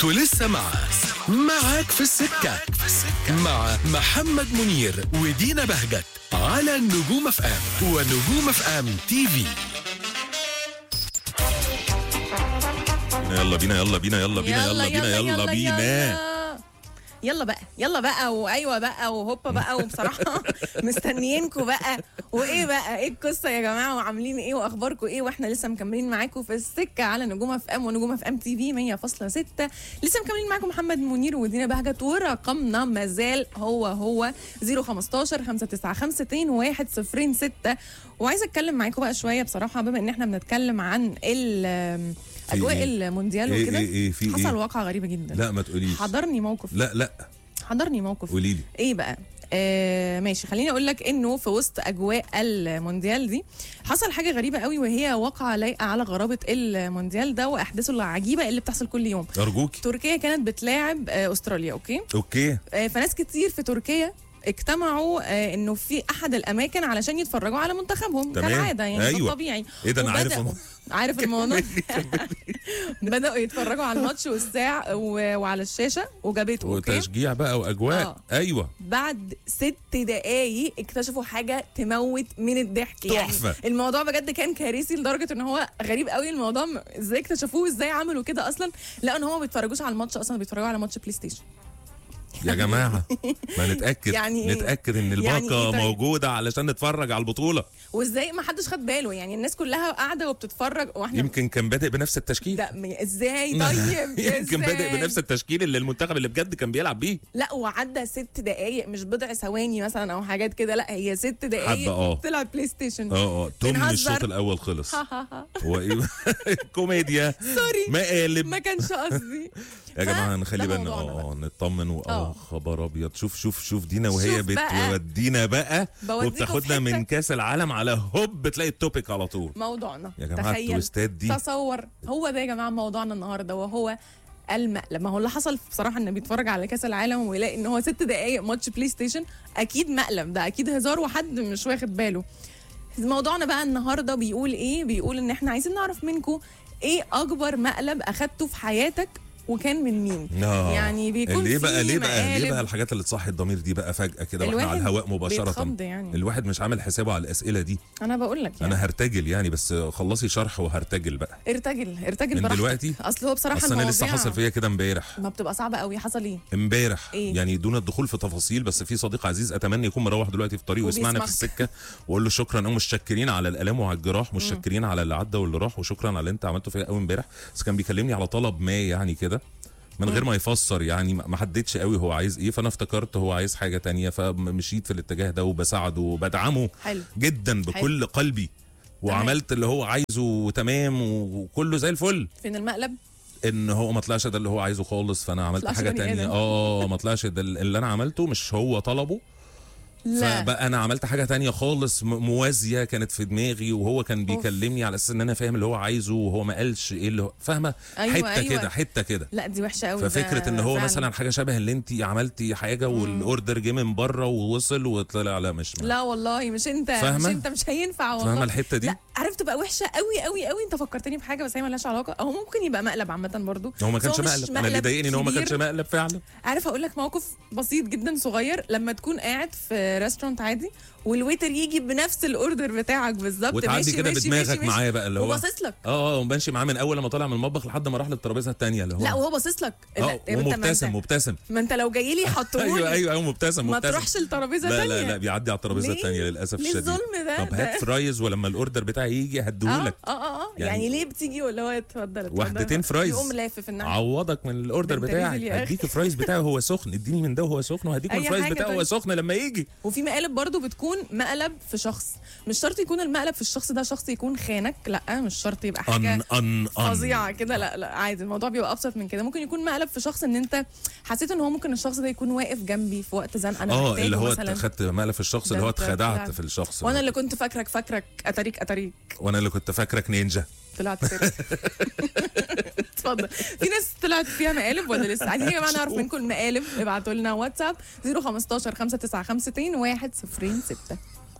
انتوا لسه مع معاك في السكة مع محمد منير ودينا بهجت على النجوم اف ام ونجوم اف ام تي في يلا بينا يلا بينا يلا بينا يلا بينا يلا بينا يلا بقى يلا بقى وايوه بقى وهوبا بقى وبصراحه مستنيينكم بقى وايه بقى ايه القصه يا جماعه وعاملين ايه واخباركم ايه واحنا لسه مكملين معاكم في السكه على نجوم اف ام ونجوم اف ام تي في 100.6 لسه مكملين معاكم محمد منير ودينا بهجت ورقمنا ما زال هو هو 015 595 2106 وعايزه اتكلم معاكم بقى شويه بصراحه بما ان احنا بنتكلم عن ال اجواء إيه؟ المونديال إيه وكده إيه إيه في حصل إيه؟ واقعه غريبه جدا لا ما تقوليش حضرني موقف لا لا حضرني موقف قولي لي ايه بقى آه ماشي خليني اقول لك انه في وسط اجواء المونديال دي حصل حاجه غريبه قوي وهي واقعه لايقه على غرابه المونديال ده واحداثه العجيبه اللي بتحصل كل يوم ارجوكي تركيا كانت بتلاعب آه استراليا اوكي اوكي آه فناس كتير في تركيا اجتمعوا آه انه في احد الاماكن علشان يتفرجوا على منتخبهم تمام. كالعاده يعني أيوة. ده طبيعي ايه ده انا عارف وبدأوا- الموضوع. عارف الموضوع بداوا يتفرجوا على الماتش والساعه و- وعلى الشاشه وجابته اوكي وتشجيع بقى واجواء آه. ايوه بعد ست دقايق اكتشفوا حاجه تموت من الضحك يعني تحفة. الموضوع بجد كان كارثي لدرجه ان هو غريب قوي الموضوع م- ازاي اكتشفوه ازاي عملوا كده اصلا لقوا ان هم ما بيتفرجوش على الماتش اصلا بيتفرجوا على ماتش بلاي ستيشن يا جماعه ما نتاكد يعني إيه؟ نتاكد ان يعني الباقه إيه طيب؟ موجوده علشان نتفرج على البطوله وازاي ما حدش خد باله يعني الناس كلها قاعده وبتتفرج واحنا يمكن كان بادئ بنفس التشكيل ده م- ازاي طيب يمكن بادئ إزاي؟ بنفس التشكيل اللي المنتخب اللي بجد كان بيلعب بيه لا وعدى ست دقايق مش بضع ثواني مثلا او حاجات كده لا هي ست دقايق آه. طلع بلاي ستيشن اه اه تم بنهزر. الشوط الاول خلص ها ها ها. هو إيه؟ كوميديا سوري مقالب ما كانش قصدي يا جماعه نخلي ده بالنا موضوعنا بقى. اه نطمن و- اه آه. خبر ابيض شوف شوف شوف دينا وهي شوف بقى. بتودينا بقى بوديكوا وبتاخدنا في من حتة. كاس العالم على هوب بتلاقي التوبيك على طول موضوعنا يا جماعه تخيل التويستات دي تصور هو ده يا جماعه موضوعنا النهارده وهو المقلب ما هو اللي حصل بصراحه انه بيتفرج على كاس العالم ويلاقي ان هو ست دقايق ماتش بلاي ستيشن اكيد مقلب ده اكيد هزار وحد مش واخد باله موضوعنا بقى النهارده بيقول ايه بيقول ان احنا عايزين نعرف منكم ايه اكبر مقلب اخدته في حياتك وكان من مين آه. يعني بيكون ليه في بقى ليه بقى ليه مقالب. بقى الحاجات اللي تصحي الضمير دي بقى فجاه كده واحنا الواحد على الهواء مباشره بيتخض يعني. الواحد مش عامل حسابه على الاسئله دي انا بقول لك يعني انا هرتجل يعني بس خلصي شرح وهرتجل بقى ارتجل ارتجل من براحتك. دلوقتي؟ اصل هو بصراحه اصل انا لسه المواضيع حصل فيا كده امبارح ما بتبقى صعبه قوي حصل ايه امبارح إيه؟ يعني دون الدخول في تفاصيل بس في صديق عزيز اتمنى يكون مروح دلوقتي في طريقه ويسمعنا في وبيسمعك. السكه واقول له شكرا او متشكرين على الالام وعلى الجراح متشكرين على اللي عدى واللي راح وشكرا على اللي انت عملته فيا قوي امبارح بس كان بيكلمني على طلب ما يعني كده من غير ما يفسر يعني ما ما حددش قوي هو عايز ايه فانا افتكرت هو عايز حاجه تانية فمشيت في الاتجاه ده وبساعده وبدعمه حلو جدا بكل قلبي وعملت اللي هو عايزه تمام وكله زي الفل فين المقلب ان هو ما طلعش ده اللي هو عايزه خالص فانا عملت طلعش حاجه بني تانية آدم. اه ما طلعش ده اللي انا عملته مش هو طلبه لا فبقى انا عملت حاجه تانية خالص م- موازيه كانت في دماغي وهو كان بيكلمني على اساس ان انا فاهم اللي هو عايزه وهو ما قالش ايه اللي هو فاهمه أيوة، حته أيوة. كده حته كده لا دي وحشه قوي ففكره ان هو مثلا حاجه شبه اللي انت عملتي حاجه والاوردر جه من بره ووصل وطلع لا مش لا والله مش انت مش فاهمة؟ انت مش هينفع والله فاهمه الحته دي لا عارف تبقى وحشه قوي قوي قوي انت فكرتني بحاجه بس هي مالهاش علاقه او ممكن يبقى مقلب عامه برضو هو ما بس كانش مش مقلب انا اللي ضايقني ان هو ما كبير. كانش مقلب فعلا عارف اقول لك موقف بسيط جدا صغير لما تكون قاعد في ريستورانت عادي والويتر يجي بنفس الاوردر بتاعك بالظبط وتعدي ماشي كده ماشي بدماغك ماشي ماشي معايا بقى اللي هو وباصص لك اه اه وماشي معاه من اول لما طلع من المطبخ لحد ما راح للترابيزه الثانيه اللي هو لا وهو باصص لك لا، اه طب انت ما ومبتسم انت- مبتسم ما انت لو جاي لي حطهولي ايوه ايوه ايوه مبتسم ما مبتسم تروحش الترابيزه لا تانية لا لا بيعدي على الترابيزه ليه؟ الثانيه للاسف ليه الشديد الظلم ده؟ طب هات ده- فرايز ولما الاوردر بتاعي يجي اه هديهولك اه اه اه يعني- يعني, ليه بتيجي ولا هو اتفضل اتفضل واحدتين فرايز. يقوم لافف الناحيه عوضك من الاوردر ده انت بتاعك نزل يا أخي. هديك الفرايز بتاعه وهو سخن اديني من ده وهو سخن وهديك من أي الفرايز حاجة بتاعه وهو طيب. سخن لما يجي وفي مقالب برضو بتكون مقلب في شخص مش شرط يكون المقلب في الشخص ده شخص يكون خانك لا مش شرط يبقى حاجه ان ان ان فظيعه كده لا لا عادي الموضوع بيبقى ابسط من كده ممكن يكون مقلب في شخص ان انت حسيت ان هو ممكن الشخص ده يكون واقف جنبي في وقت زنقه انا اه محتاجه اللي هو مثلا خدت مقلب في الشخص اللي ده هو انت اتخدعت طلعت. في الشخص وانا اللي كنت فاكرك فاكرك اتاريك اتاريك وانا اللي كنت فاكرك نينجا طلعت كده اتفضل في ناس طلعت فيها مقالب ولا لسه عايزين يا جماعه نعرف منكم المقالب ابعتوا لنا واتساب 015 595 106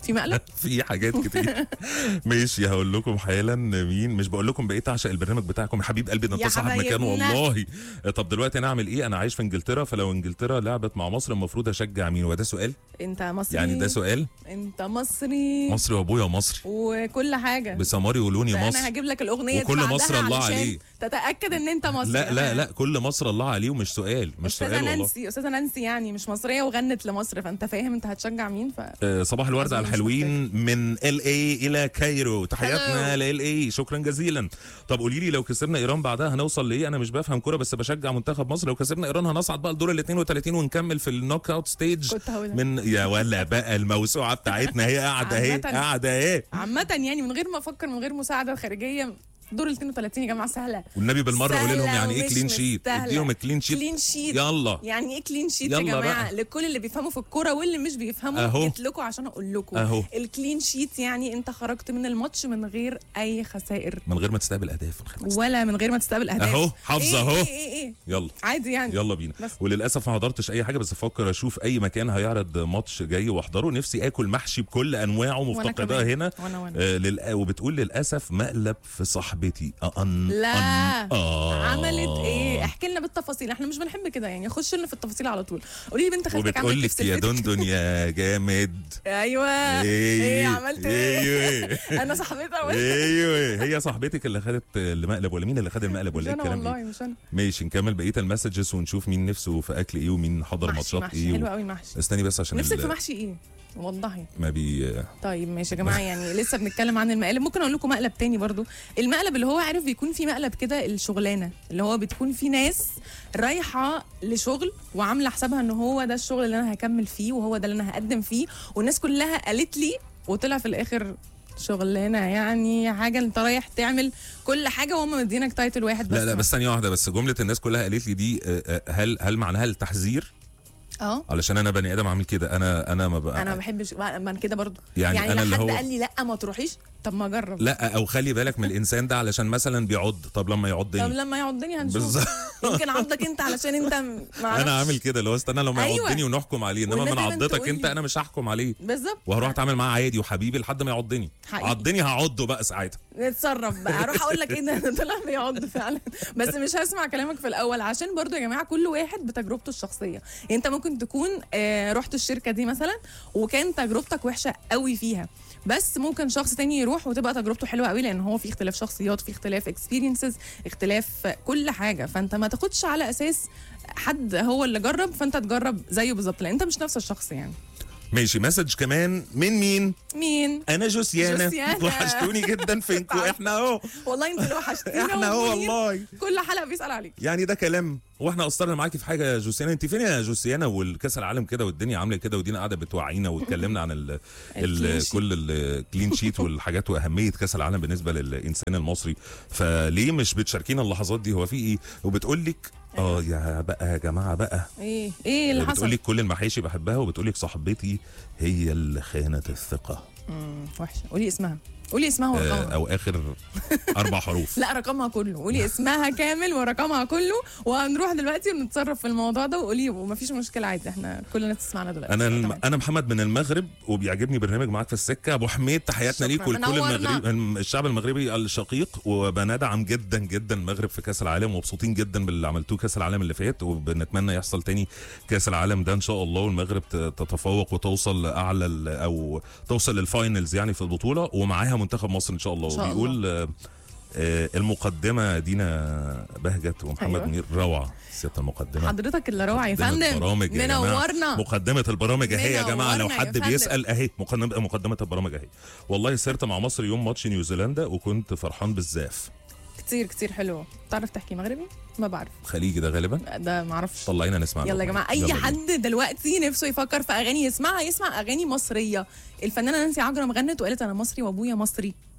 في مقلب في حاجات كتير ماشي هقول لكم حالا مين مش بقول لكم بقيت اعشق البرنامج بتاعكم يا حبيب قلبي ده انت يا صاحب مكان حبايبنا. والله طب دلوقتي انا اعمل ايه انا عايش في انجلترا فلو انجلترا لعبت مع مصر المفروض اشجع مين وده سؤال انت مصري يعني ده سؤال انت مصري مصري وابويا مصري وكل حاجه بسماري ولوني انا مصر هجيب لك الاغنيه وكل دي مصر بعدها الله علشان عليه. تتاكد ان انت مصري لا لا لا كل مصر الله عليه ومش سؤال مش استاذه سؤال والله نانسي استاذه نانسي يعني مش مصريه وغنت لمصر فانت فاهم انت هتشجع مين ف آه، صباح الورد على أظن مش الحلوين من ال اي الى كايرو تحياتنا Hello. لال اي شكرا جزيلا طب قولي لي لو كسبنا ايران بعدها هنوصل لايه انا مش بفهم كوره بس بشجع منتخب مصر لو كسبنا ايران هنصعد بقى الدور ال 32 ونكمل في النوك اوت ستيج كنت هقولها. من يا ولا بقى الموسوعه بتاعتنا هي قاعده اهي عامةً. قاعده اهي عامه يعني من غير ما افكر من غير مساعده خارجيه دور ال 32 يا جماعه سهله والنبي بالمره قولي لهم سهلة يعني ايه ومش كلين شيت مستاهلة. اديهم الكلين شيت كلين شيت يلا يعني ايه كلين شيت يا يلا جماعه بقى. لكل اللي بيفهموا في الكوره واللي مش بيفهموا أهو. جيت لكم عشان اقول لكم أهو. الكلين شيت يعني انت خرجت من الماتش من غير اي خسائر من غير ما تستقبل اهداف الخمس ولا من غير ما تستقبل اهداف أهو، حافظة إيه أهو. ايه ايه, إيه. يلا عادي يعني يلا بينا بس. وللاسف ما حضرتش اي حاجه بس بفكر اشوف اي مكان هيعرض ماتش جاي واحضره نفسي اكل محشي بكل انواعه وأنا مفتقداه كمان. هنا وأنا وأنا. آه لل... وبتقول للاسف مقلب في صاحبتي أن لا أن آه. عملت ايه احكي لنا بالتفاصيل احنا مش بنحب كده يعني خش لنا في التفاصيل على طول قولي لي بنت خالتك وبتقول عملت لك ايه يا في سلفتك؟ دندن يا جامد ايوه ايه عملت ايه ايوه انا صاحبتها ولا ايوه هي صاحبتك اللي خدت المقلب ولا مين اللي خد المقلب مش ولا ايه انا الكلام والله ايه مش انا ماشي نكمل بقيه المسجز ونشوف مين نفسه في اكل ايه ومين حضر محشي ماتشات محشي ايه حلو و... قوي المحشي استني بس عشان نفسك ال- في محشي ايه والله ما بي طيب ماشي يا جماعه يعني لسه بنتكلم عن المقالب ممكن اقول لكم مقلب تاني برضو المقلب اللي هو عارف بيكون في مقلب كده الشغلانه اللي هو بتكون في ناس رايحه لشغل وعامله حسابها ان هو ده الشغل اللي انا هكمل فيه وهو ده اللي انا هقدم فيه والناس كلها قالت لي وطلع في الاخر شغلانه يعني حاجه انت رايح تعمل كل حاجه وهم مدينك تايتل واحد بس لا لا بس ثانية واحدة بس جملة الناس كلها قالت لي دي آه، آه، هل هل معناها التحذير؟ اه علشان انا بني ادم عامل كده انا انا ما بقى انا ما بحبش من كده برضو يعني يعني, أنا يعني اللي لو حد هو- قال لي لا ما تروحيش طب ما اجرب لا او خلي بالك من الانسان ده علشان مثلا بيعض طب لما طب يعضني لما يعضني هنشوف بالظبط يمكن عضك انت علشان انت م- ما انا أعرفش. عامل كده لو استنى لما أيوة. يعضني ونحكم عليه انما والناس من دايماً عضتك تقول انت لي- انا مش هحكم عليه بالظبط وهروح اتعامل معاه عادي وحبيبي لحد ما يعضني حقيقي. عضني هعضه بقى ساعتها نتصرف بقى اروح اقول لك ايه ده طلع بيعض فعلا بس مش هسمع كلامك في الاول عشان برضو يا جماعه كل واحد بتجربته الشخصيه يعني انت ممكن تكون آه رحت الشركه دي مثلا وكان تجربتك وحشه قوي فيها بس ممكن شخص تاني يروح وتبقى تجربته حلوه قوي لان هو في اختلاف شخصيات في اختلاف اكسبيرينسز اختلاف كل حاجه فانت ما تاخدش على اساس حد هو اللي جرب فانت تجرب زيه بالظبط لان انت مش نفس الشخص يعني ماشي مسج كمان من مين مين انا جوسيانا جوسيانا. وحشتوني جدا فينكم احنا اهو والله انت اللي وحشتينا احنا اهو ومنير. والله كل حلقه بيسال عليك يعني ده كلام هو احنا قصرنا معاكي في حاجه يا جوسيانا انت فين يا جوسيانا والكاس العالم كده والدنيا عامله كده ودينا قاعده بتوعينا واتكلمنا عن ال الكلين ال شيت. كل الكلين شيت والحاجات واهميه كاس العالم بالنسبه للانسان المصري فليه مش بتشاركينا اللحظات دي هو في ايه وبتقول لك اه يا بقى يا جماعه بقى ايه ايه اللي بتقول حصل لك كل المحاشي بحبها وبتقول لك صاحبتي هي اللي خانت الثقه مم، وحشه قولي اسمها قولي اسمها آه ورقمها او اخر اربع حروف لا رقمها كله قولي اسمها كامل ورقمها كله وهنروح دلوقتي ونتصرف في الموضوع ده وقولي ومفيش مشكله عادي احنا كل الناس تسمعنا دلوقتي انا الم... تمام. انا محمد من المغرب وبيعجبني برنامج معاك في السكه ابو حميد تحياتنا شكراً. ليك ولكل منورنا. المغرب الم- الشعب المغربي الشقيق وبندعم جدا جدا المغرب في كاس العالم ومبسوطين جدا باللي عملتوه كاس العالم اللي فات وبنتمنى يحصل تاني كاس العالم ده ان شاء الله والمغرب ت- تتفوق وتوصل لاعلى ال- او توصل للفاينلز يعني في البطوله ومعاها منتخب مصر ان شاء الله إن شاء الله. وبيقول آه، آه، المقدمه دينا بهجت ومحمد أيوة. منير روعه سياده المقدمه حضرتك اللي روعه يا مقدمة فندم برامج يا جماعة. منورنا مقدمة البرامج اهي يا جماعة لو منورنا يا حد فندم. بيسأل اهي مقدمة مقدمة البرامج اهي والله سرت مع مصر يوم ماتش نيوزيلندا وكنت فرحان بالزاف كتير كتير حلو تعرف تحكي مغربي ما بعرف خليجي ده غالبا ده ما اعرفش طلعينا نسمع يلا يا الأغنية. جماعه اي يلا بينا. حد دلوقتي نفسه يفكر في اغاني يسمعها يسمع اغاني مصريه الفنانه نانسي عجرم غنت وقالت انا مصري وابويا مصري